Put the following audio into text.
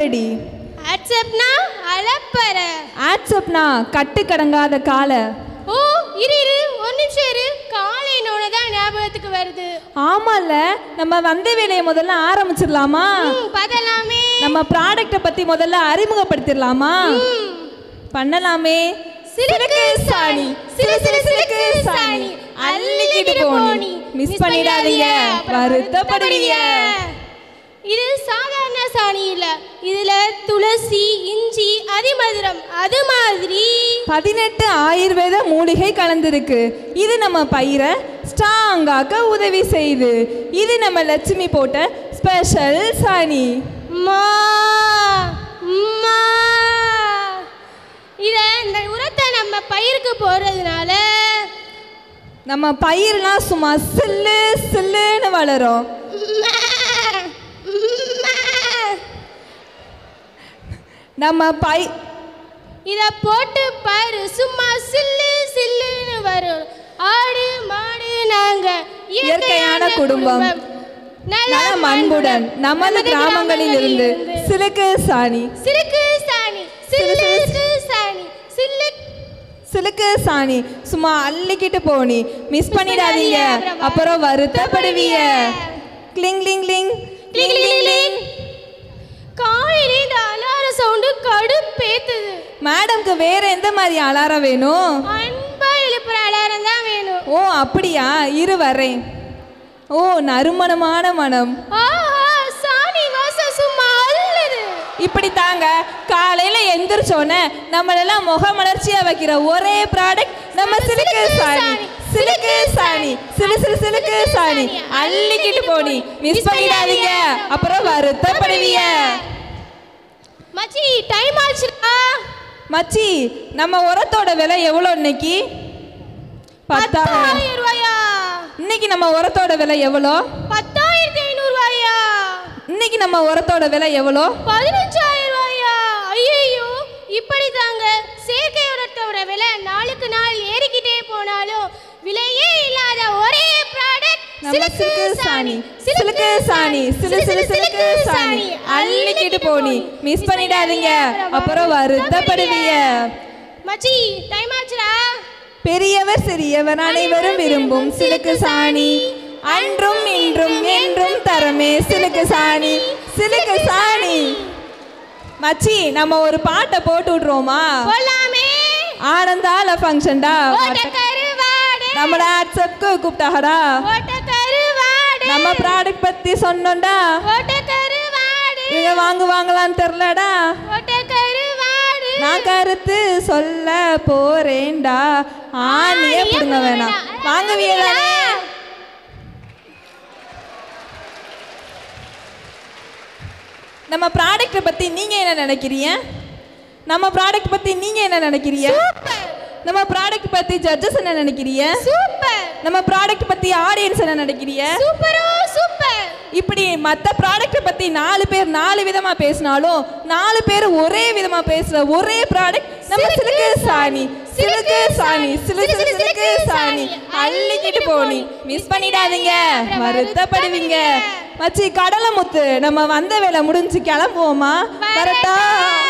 Ready வாட்ஸ்அப்னா அலப்பற ஆட்ஸ்அப்னா கட்டு கடங்காத காலை ஓ இரு இரு ஒரு நிமிஷம் இரு காலையினோட தான் ஞாபகத்துக்கு வருது ஆமால நம்ம வந்த வேலையை முதல்ல ஆரம்பிச்சிடலாமா ம், பதலாமே நம்ம ப்ராடக்ட்டை பத்தி முதல்ல அறிமுகப்படுத்திடலாமா பண்ணலாமே சிலுக்கு சாணி சிலு சிலு சிலுக்கு சாணி அள்ளிக்கிட்டு போனி மிஸ் பண்ணிடாதீங்க வருத்தப்படுவீங்க இது சாதாரண சாணி இல்ல இதுல துளசி இஞ்சி அதிமதுரம் அது மாதிரி பதினெட்டு ஆயுர்வேத மூலிகை கலந்திருக்கு இது நம்ம பயிரை ஸ்ட்ராங்காக்க உதவி செய்யுது இது நம்ம லட்சுமி போட்ட ஸ்பெஷல் சாணி மா ம்மா. இத இந்த உரத்தை நம்ம பயிருக்கு போடுறதுனால நம்ம பயிரெலாம் சும்மா சில்லு சில்லுன்னு வளரும் நம்ம பை இத போட்டு பாரு சும்மா சில்லு சில்லுன்னு வரும் ஆடு மாடு நாங்க இயற்கையான குடும்பம் நலம் அன்புடன் நமது கிராமங்களில் இருந்து சிலுக்கு சாணி சிலுக்கு சாணி சில்லுக்கு சாணி சில்லு சிலுக்கு சாணி சும்மா அள்ளிக்கிட்டு போனி மிஸ் பண்ணிடாதீங்க அப்புறம் வருத்தப்படுவீங்க கிளிங் லிங் லிங் கிளிங் லிங் லிங் காலையில இந்த அலார சவுண்டு கடுப்பேத்துது மேடம்க்கு வேற எந்த மாதிரி அலாரம் வேணும் அன்பா எழுப்புற அலாரம் தான் வேணும் ஓ அப்படியா இரு வரேன் ஓ நறுமணமான மனம் ஆஹா சாணி வாசம் சும்மா அள்ளுது இப்படி தாங்க காலையில எந்திரிச்சோன்னே நம்மளெல்லாம் முகமலர்ச்சியா வைக்கிற ஒரே ப்ராடக்ட் நம்ம சிலுக்கு சாணி சிலுக்கு சாணி சிலு சிலு சிலுக்கு சாணி அள்ளிக்கிட்டு போனி மிஸ் பண்ணிடாதீங்க அப்புறம் வருத்தப்படுவீங்க மச்சி டைம் ஆச்சுடா மச்சி நம்ம உரத்தோட விலை எவ்வளோ இன்னைக்கு பத்தாயிரம் பத்தாயிரம் ரூபாயா இன்னைக்கு நம்ம உரத்தோட விலை எவ்வளோ பத்தாயிரத்தி ஐநூறு ரூபாயா இன்னைக்கு நம்ம உரத்தோட விலை எவ்வளோ பதினஞ்சாயிரம் ரூபாயா ஐயோ இப்படி தாங்க செயற்கை உரத்தோட விலை நாளுக்கு நாள் ஏறிக்கிட்டே போனாலும் விலையே இல்லாத ஒரே ப்ராடக்ட் நம்ம சிலுக்கு சாணி சிலுக்கு சாணி சிலு சிலு சிலுக்கு சாணி அள்ளிக்கிட்டு போனி மிஸ் பண்ணிடாதீங்க அப்புறம் வருத்தப்படுவீங்க மச்சி டைம் ஆச்சுடா பெரியவர் சிறியவர் அனைவரும் விரும்பும் சிலுக்கு சாணி அன்றும் இன்றும் என்றும் தரமே சிலுக்கு சாணி சிலுக்கு சாணி மச்சி நம்ம ஒரு பாட்டை போட்டு விட்ருவோமா போலாமே ஆனந்தால ஃபங்க்ஷன்டா ஓட்ட கருவாடு நம்மள வாட்ஸ்அப்க்கு கூப்பிட்டாகடா ஓட்ட கருவாடு நம்ம ப்ராடக்ட் பத்தி சொன்னோம்டா ஓட்ட கருவாடு இவங்க வாங்குவாங்களான்னு தெரிலடா ஓட்ட கருவாடு நான் கருத்து சொல்ல போறேன்டா ஆணிய புடுங்க வேணாம் வாங்குவீங்களே நம்ம ப்ராடக்ட்டை பத்தி நீங்க என்ன நினைக்கிறீங்க நம்ம ப்ராடக்ட் பத்தி நீங்க என்ன நினைக்கிறீங்க நம்ம ப்ராடக்ட் பத்தி ஜட்ஜஸ் என்ன நினைக்கிறீங்க சூப்பர் நம்ம ப்ராடக்ட் பத்தி ஆடியன்ஸ் என்ன நினைக்கிறீங்க சூப்பரோ சூப்பர் இப்படி மற்ற ப்ராடக்ட்டை பத்தி நாலு பேர் நாலு விதமா பேசினாலும் நாலு பேர் ஒரே விதமா பேசுற ஒரே ப்ராடக்ட் நம்ம சிலுக்கு சாணி சிலுக்கு சாணி சிலு சிலு சிலுக்கு சாணி அள்ளிக்கிட்டு போனி மிஸ் பண்ணிடாதீங்க வருத்தப்படுவீங்க மச்சி கடலை முத்து நம்ம வந்த வேலை முடிஞ்சு கிளம்புவோமா கரெக்டா